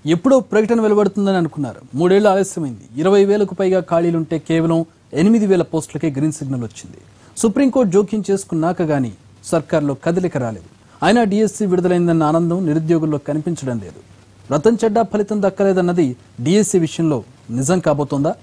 ఎప్పుడో ప్రకటన వెలువడుతుందని అనుకున్నారు మూడేళ్లు ఆలస్యమైంది ఇరవై వేలకు పైగా ఖాళీలుంటే కేవలం ఎనిమిది వేల పోస్టులకే గ్రీన్ సిగ్నల్ వచ్చింది సుప్రీంకోర్టు జోక్యం చేసుకున్నాక గానీ సర్కార్లో కదలిక రాలేదు అయినా డిఎస్సి విడుదలైందన్న ఆనందం నిరుద్యోగుల్లో కనిపించడం లేదు రతం చెడ్డా ఫలితం దక్కలేదన్నది డిఎస్సి విషయంలో నిజం కాబోతోందా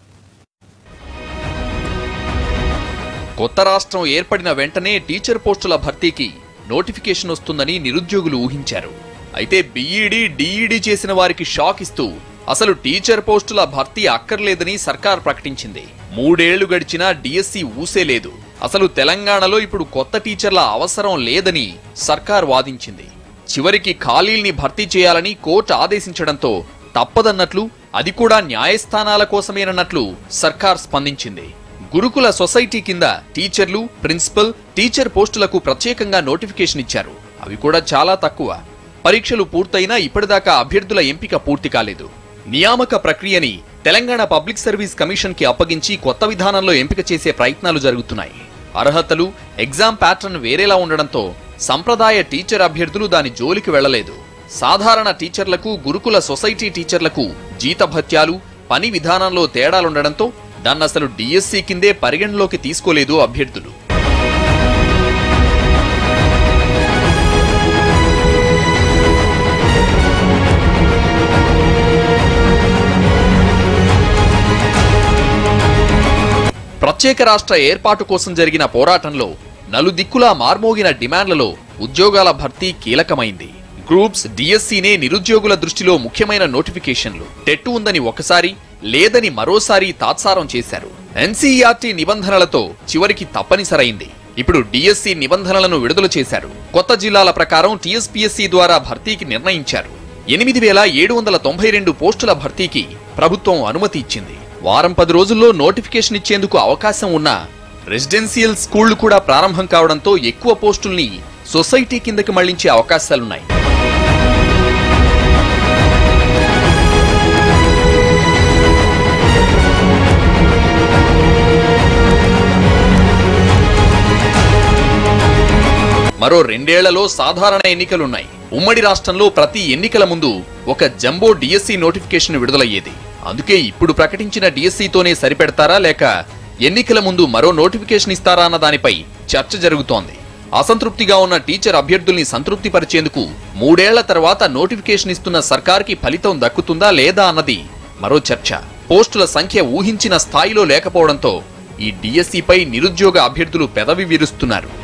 కొత్త రాష్ట్రం ఏర్పడిన వెంటనే టీచర్ పోస్టుల భర్తీకి నోటిఫికేషన్ వస్తుందని నిరుద్యోగులు ఊహించారు అయితే బీఈడీ డీఈడీ చేసిన వారికి షాక్ ఇస్తూ అసలు టీచర్ పోస్టుల భర్తీ అక్కర్లేదని సర్కార్ ప్రకటించింది మూడేళ్లు గడిచినా డిఎస్సి ఊసే లేదు అసలు తెలంగాణలో ఇప్పుడు కొత్త టీచర్ల అవసరం లేదని సర్కార్ వాదించింది చివరికి ఖాళీల్ని భర్తీ చేయాలని కోర్టు ఆదేశించడంతో తప్పదన్నట్లు అది కూడా న్యాయస్థానాల కోసమేనన్నట్లు సర్కార్ స్పందించింది గురుకుల సొసైటీ కింద టీచర్లు ప్రిన్సిపల్ టీచర్ పోస్టులకు ప్రత్యేకంగా నోటిఫికేషన్ ఇచ్చారు అవి కూడా చాలా తక్కువ పరీక్షలు పూర్తయినా ఇప్పటిదాకా అభ్యర్థుల ఎంపిక పూర్తి కాలేదు నియామక ప్రక్రియని తెలంగాణ పబ్లిక్ సర్వీస్ కమిషన్ కి అప్పగించి కొత్త విధానంలో ఎంపిక చేసే ప్రయత్నాలు జరుగుతున్నాయి అర్హతలు ఎగ్జామ్ ప్యాటర్న్ వేరేలా ఉండడంతో సంప్రదాయ టీచర్ అభ్యర్థులు దాని జోలికి వెళ్లలేదు సాధారణ టీచర్లకు గురుకుల సొసైటీ టీచర్లకు జీతభత్యాలు పని విధానంలో తేడాలుండడంతో దాన్నసలు డిఎస్సి కిందే పరిగణలోకి తీసుకోలేదు అభ్యర్థులు ప్రత్యేక రాష్ట్ర ఏర్పాటు కోసం జరిగిన పోరాటంలో నలుదిక్కులా మార్మోగిన డిమాండ్లలో ఉద్యోగాల భర్తీ కీలకమైంది గ్రూప్స్ డిఎస్సీనే నిరుద్యోగుల దృష్టిలో ముఖ్యమైన నోటిఫికేషన్లు టెట్టు ఉందని ఒకసారి లేదని మరోసారి తాత్సారం చేశారు ఎన్సీఈఆర్టీ నిబంధనలతో చివరికి తప్పనిసరైంది ఇప్పుడు డిఎస్సి నిబంధనలను విడుదల చేశారు కొత్త జిల్లాల ప్రకారం టీఎస్పీఎస్సీ ద్వారా భర్తీకి నిర్ణయించారు ఎనిమిది వేల ఏడు వందల తొంభై రెండు పోస్టుల భర్తీకి ప్రభుత్వం అనుమతి ఇచ్చింది వారం పది రోజుల్లో నోటిఫికేషన్ ఇచ్చేందుకు అవకాశం ఉన్నా రెసిడెన్షియల్ స్కూళ్లు కూడా ప్రారంభం కావడంతో ఎక్కువ పోస్టుల్ని సొసైటీ కిందకి మళ్లించే అవకాశాలున్నాయి మరో రెండేళ్లలో సాధారణ ఎన్నికలున్నాయి ఉమ్మడి రాష్ట్రంలో ప్రతి ఎన్నికల ముందు ఒక జంబో డిఎస్సి నోటిఫికేషన్ విడుదలయ్యేది అందుకే ఇప్పుడు ప్రకటించిన డిఎస్సితోనే సరిపెడతారా లేక ఎన్నికల ముందు మరో నోటిఫికేషన్ ఇస్తారా అన్న దానిపై చర్చ జరుగుతోంది అసంతృప్తిగా ఉన్న టీచర్ అభ్యర్థుల్ని సంతృప్తి పరిచేందుకు మూడేళ్ల తర్వాత నోటిఫికేషన్ ఇస్తున్న సర్కార్కి ఫలితం దక్కుతుందా లేదా అన్నది మరో చర్చ పోస్టుల సంఖ్య ఊహించిన స్థాయిలో లేకపోవడంతో ఈ డిఎస్సిపై నిరుద్యోగ అభ్యర్థులు పెదవి విరుస్తున్నారు